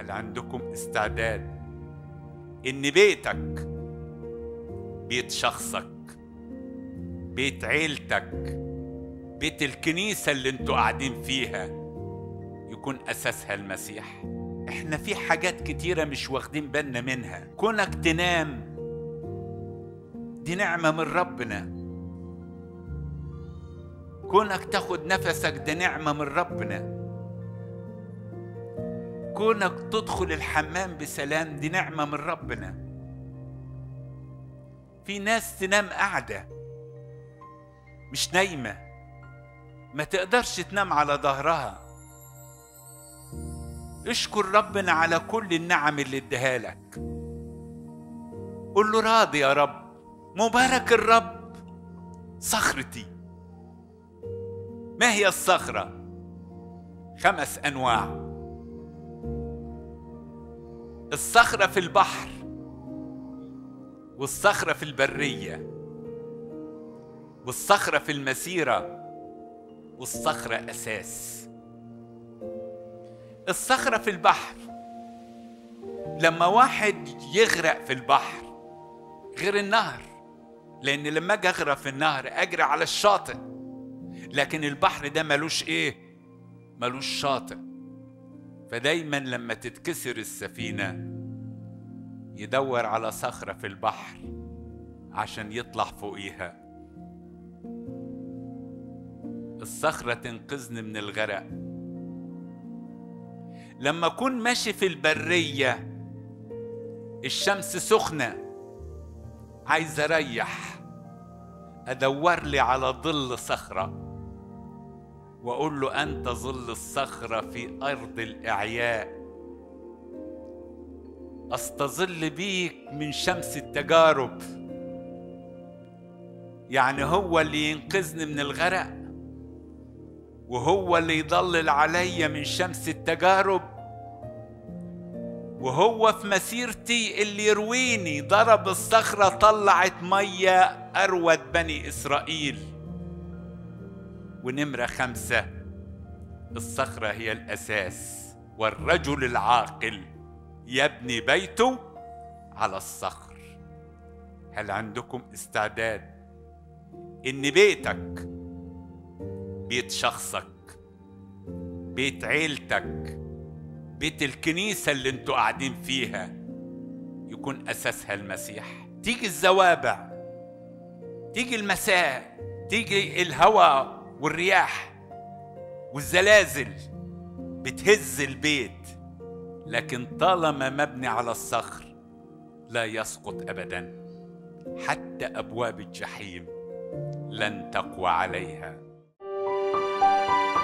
هل عندكم استعداد ان بيتك بيت شخصك بيت عيلتك بيت الكنيسة اللي انتوا قاعدين فيها يكون أساسها المسيح احنا في حاجات كتيرة مش واخدين بالنا منها كونك تنام دي نعمة من ربنا كونك تاخد نفسك ده نعمة من ربنا كونك تدخل الحمام بسلام دي نعمة من ربنا في ناس تنام قاعدة مش نايمة ما تقدرش تنام على ظهرها اشكر ربنا على كل النعم اللي اديها لك قول له راضي يا رب مبارك الرب صخرتي ما هي الصخرة خمس أنواع الصخرة في البحر والصخرة في البرية والصخرة في المسيرة والصخرة أساس الصخرة في البحر لما واحد يغرق في البحر غير النهر لأن لما أجي أغرق في النهر أجري على الشاطئ لكن البحر ده ملوش إيه؟ ملوش شاطئ فدايما لما تتكسر السفينة يدور على صخرة في البحر عشان يطلع فوقيها الصخرة تنقذني من الغرق لما أكون ماشي في البرية الشمس سخنة عايز أريح أدور لي على ظل صخرة وأقول له أنت ظل الصخرة في أرض الإعياء أستظل بيك من شمس التجارب يعني هو اللي ينقذني من الغرق وهو اللي يضلل عليا من شمس التجارب وهو في مسيرتي اللي يرويني ضرب الصخرة طلعت مية أروت بني إسرائيل ونمرة خمسة الصخرة هي الأساس والرجل العاقل يبني بيته على الصخر هل عندكم استعداد ان بيتك بيت شخصك بيت عيلتك بيت الكنيسة اللي انتوا قاعدين فيها يكون أساسها المسيح تيجي الزوابع تيجي المساء تيجي الهواء والرياح والزلازل بتهز البيت لكن طالما مبني على الصخر لا يسقط ابدا حتى ابواب الجحيم لن تقوى عليها